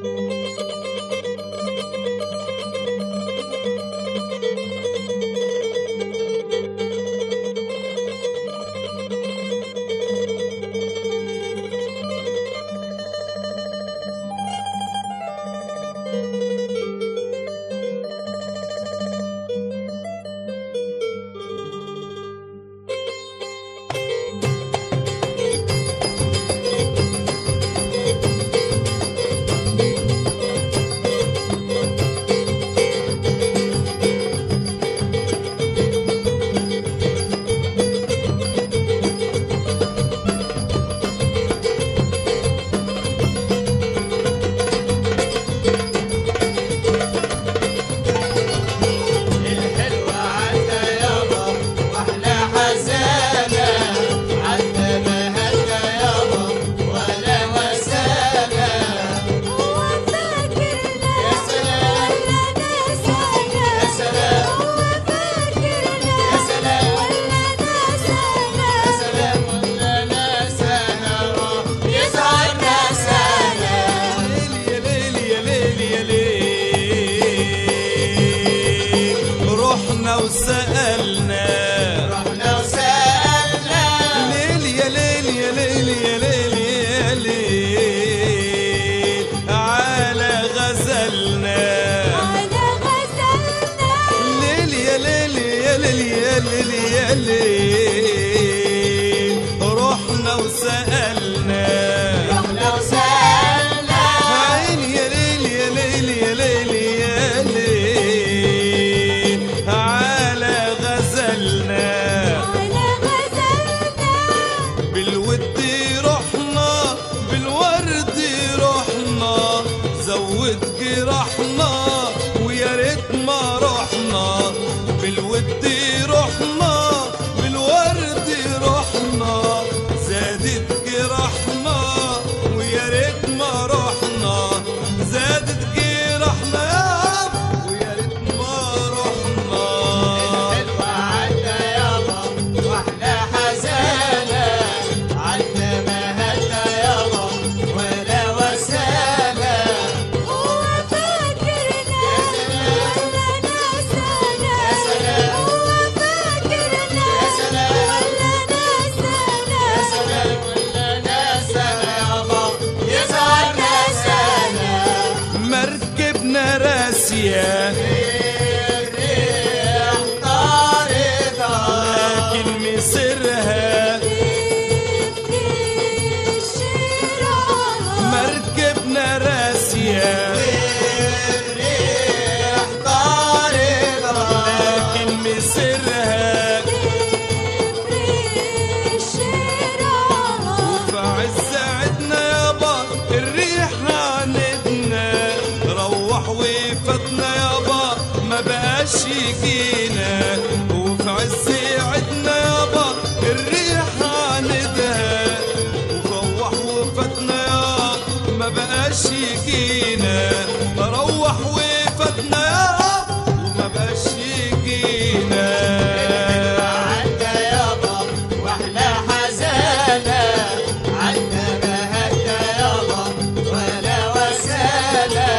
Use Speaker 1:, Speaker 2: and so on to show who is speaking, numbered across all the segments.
Speaker 1: الحلوة عدى يابا واحلى حزانة عدى ما هدى يابا ولا وسامة
Speaker 2: هو فاكرنا
Speaker 1: يا سلام
Speaker 2: ولا نسانا
Speaker 1: يا سلام
Speaker 2: هو فاكرنا
Speaker 1: يا سلام
Speaker 2: ولا نسانا
Speaker 1: يا سلام ولا ناسانا يظهر ناسانا
Speaker 3: يا ليل يا ليل يا ليل رحنا وسألنا
Speaker 1: رحنا وسألنا
Speaker 3: ليل يا ليل يا ليل يا ليل يا ليل على غزلنا
Speaker 2: على غزلنا
Speaker 3: ليل يا ليل يا ليل يا ليل يا ليل رحنا وسألنا
Speaker 1: رحنا وسألنا
Speaker 3: عين يا ليل يا ليل يا ليل يا ليل على غزلنا
Speaker 2: على غزلنا
Speaker 3: بالود رحنا بالورد رحنا زود جرحنا ويا ريت ما رحنا بالود رحنا بالورد رحنا زادت جرحنا ويا ريت ما رحنا زادت جرحنا يابا ويا ريت ما رحنا
Speaker 1: الحلوة عدى يابا واحلى حزانة عدى ما هدى يابا ولا وسامة
Speaker 2: هو فاكرنا ولا نسانا
Speaker 1: يا سلام
Speaker 2: هو فاكرنا
Speaker 1: يا سلام
Speaker 2: ولا نسانا
Speaker 1: يا سلام ولا ناسانا يابا يظهر ناسانا
Speaker 3: مركبنا راسيه
Speaker 1: الريح طاردة
Speaker 3: لكن مسرها مركبنا راسية
Speaker 1: الريح طاردة
Speaker 3: لكن مسرها في عز عدنا يابا الريح عاندنا روح وفتنا يابا ما بقاش يجينا وفي عز عدنا يابا الريح عاندها وروح وفتنا يابا ما بقاش يجينا روح وفتنا يابا وما بقاش يجينا
Speaker 1: عدى يابا واحلى حزانة عدى ما هدى يابا ولا وسالة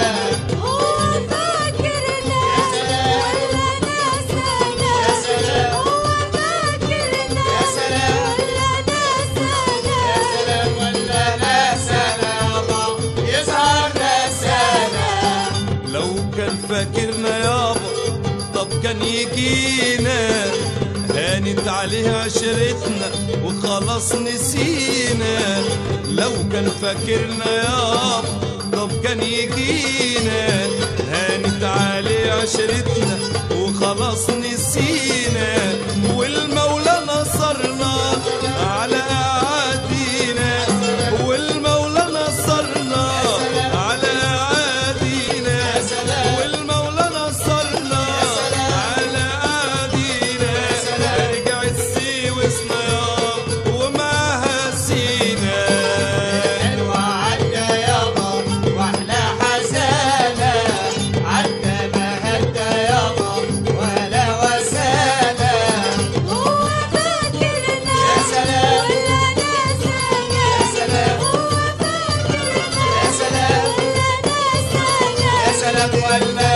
Speaker 1: يا سلام يا سلام يا سلام ولا ناسانا يابا يظهر ناسانا
Speaker 3: لو كان فاكرنا يابا طب كان يجينا هانت عليه عشرتنا وخلاص نسينا لو كان فاكرنا يابا طب كان يجينا هانت عليه عشرتنا وخلاص نسينا والمولى نصرنا على أعادينا والمولى نصرنا على أعادينا والمولى نصرنا على أعادينا رجع السويسنا يابا ومعها سينا
Speaker 1: حلوة عدى يابا واحلى حزانة عدى ما هدى يابا ولا وسالة
Speaker 2: هو
Speaker 1: ولا